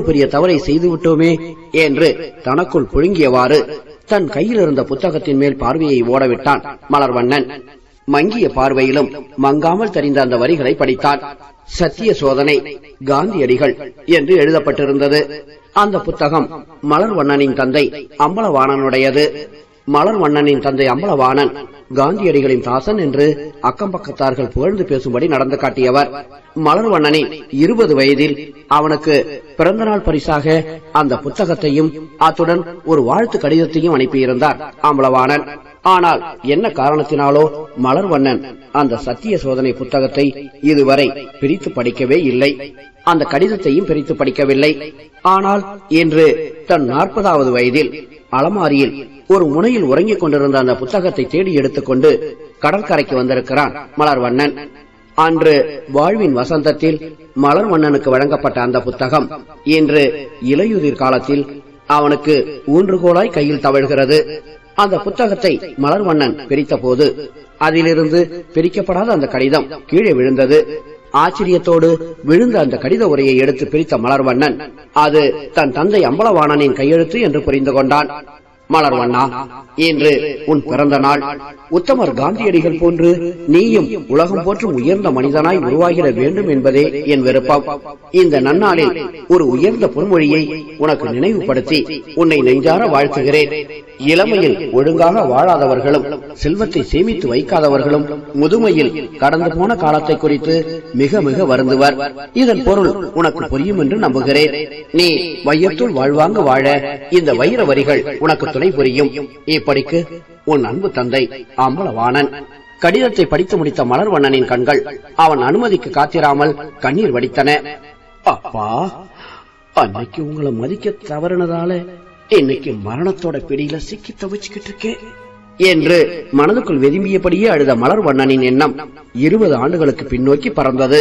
பெரிய தவறை செய்துவிட்டோமே என்று தனக்குள் புழுங்கியவாறு தன் கையில் இருந்த புத்தகத்தின் மேல் பார்வையை ஓடவிட்டான் மலர்வண்ணன் மங்கிய பார்வையிலும் மங்காமல் தெரிந்த அந்த வரிகளை படித்தான் சத்திய சோதனை காந்தியடிகள் என்று எழுதப்பட்டிருந்தது அந்த புத்தகம் மலர்வண்ணனின் தந்தை அம்பலவாணனுடையது மலர்வண்ணனின் தந்தை அம்பலவாணன் காந்தியடிகளின் தாசன் என்று அக்கம் பக்கத்தார்கள் புகழ்ந்து பேசும்படி நடந்து காட்டியவர் மலர்வண்ணனின் இருபது வயதில் அவனுக்கு பிறந்தநாள் பரிசாக அந்த புத்தகத்தையும் அத்துடன் ஒரு வாழ்த்து கடிதத்தையும் அனுப்பியிருந்தார் அம்பலவாணன் ஆனால் என்ன காரணத்தினாலோ மலர்வண்ணன் அந்த சத்திய சோதனை புத்தகத்தை இதுவரை பிரித்து படிக்கவே இல்லை அந்த கடிதத்தையும் பிரித்து படிக்கவில்லை ஆனால் இன்று தன் நாற்பதாவது வயதில் அலமாரியில் ஒரு முனையில் உறங்கிக் கொண்டிருந்த அந்த புத்தகத்தை தேடி எடுத்துக்கொண்டு கடற்கரைக்கு வந்திருக்கிறான் மலர்வண்ணன் அன்று வாழ்வின் வசந்தத்தில் மலர்வண்ணனுக்கு வழங்கப்பட்ட அந்த புத்தகம் இன்று இலையுதிர் காலத்தில் அவனுக்கு ஊன்றுகோலாய் கையில் தவழ்கிறது அந்த புத்தகத்தை மலர்வண்ணன் பிரித்தபோது அதிலிருந்து பிரிக்கப்படாத அந்த கடிதம் கீழே விழுந்தது ஆச்சரியத்தோடு விழுந்த அந்த கடித உரையை எடுத்து பிரித்த மலர்வண்ணன் அது தன் தந்தை அம்பலவாணனின் கையெழுத்து என்று புரிந்து கொண்டான் மலர்வண்ணா இன்று உன் பிறந்த நாள் உத்தமர் காந்தியடிகள் போன்று நீயும் உலகம் போற்றும் உயர்ந்த மனிதனாய் உருவாகிட வேண்டும் என்பதே என் விருப்பம் இந்த நன்னாளில் ஒரு உயர்ந்த பொன்மொழியை உனக்கு நினைவுபடுத்தி உன்னை நெஞ்சார வாழ்த்துகிறேன் இளமையில் ஒழுங்காக வாழாதவர்களும் செல்வத்தை சேமித்து வைக்காதவர்களும் முதுமையில் கடந்து போன காலத்தை குறித்து மிக மிக வருந்துவர் இதன் பொருள் உனக்கு புரியும் என்று நம்புகிறேன் நீ வையத்துள் வாழ்வாங்க வாழ இந்த வைர வரிகள் உனக்கு துணை புரியும் இப்படிக்கு உன் அன்பு தந்தை அம்பலவாணன் கடிதத்தை படித்து முடித்த மலர்வண்ணனின் கண்கள் அவன் அனுமதிக்கு காத்திராமல் கண்ணீர் வடித்தன அப்பா அன்னைக்கு உங்களை மதிக்க தவறினதால இன்னைக்கு மரணத்தோட பிடியில சிக்கி தவிச்சுக்கிட்டு இருக்கேன் என்று மனதுக்குள் வெதும்பியபடியே அழுத மலர்வண்ணனின் எண்ணம் இருபது ஆண்டுகளுக்கு பின்னோக்கி பறந்தது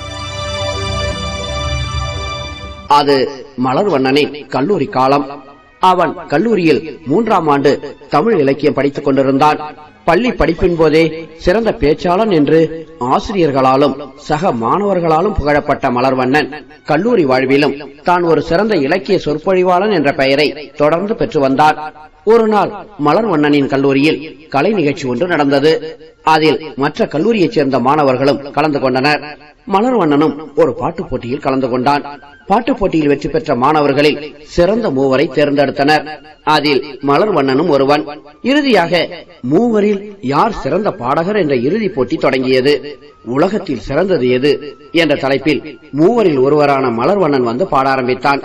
அது மலர்வண்ணனின் கல்லூரி காலம் அவன் கல்லூரியில் மூன்றாம் ஆண்டு தமிழ் இலக்கியம் படித்துக் கொண்டிருந்தான் பள்ளி படிப்பின் போதே சிறந்த பேச்சாளன் என்று ஆசிரியர்களாலும் சக மாணவர்களாலும் புகழப்பட்ட மலர்வண்ணன் கல்லூரி வாழ்விலும் தான் ஒரு சிறந்த இலக்கிய சொற்பொழிவாளன் என்ற பெயரை தொடர்ந்து பெற்று வந்தான் ஒரு நாள் மலர்வண்ணனின் கல்லூரியில் கலை நிகழ்ச்சி ஒன்று நடந்தது அதில் மற்ற கல்லூரியைச் சேர்ந்த மாணவர்களும் கலந்து கொண்டனர் மலர்வண்ணனும் ஒரு பாட்டுப் போட்டியில் கலந்து கொண்டான் பாட்டுப் போட்டியில் வெற்றி பெற்ற மாணவர்களில் சிறந்த மூவரை தேர்ந்தெடுத்தனர் அதில் மலர்வண்ணனும் ஒருவன் இறுதியாக மூவரில் யார் சிறந்த பாடகர் என்ற இறுதிப் போட்டி தொடங்கியது உலகத்தில் சிறந்தது எது என்ற தலைப்பில் மூவரில் ஒருவரான மலர்வண்ணன் வந்து பாட ஆரம்பித்தான்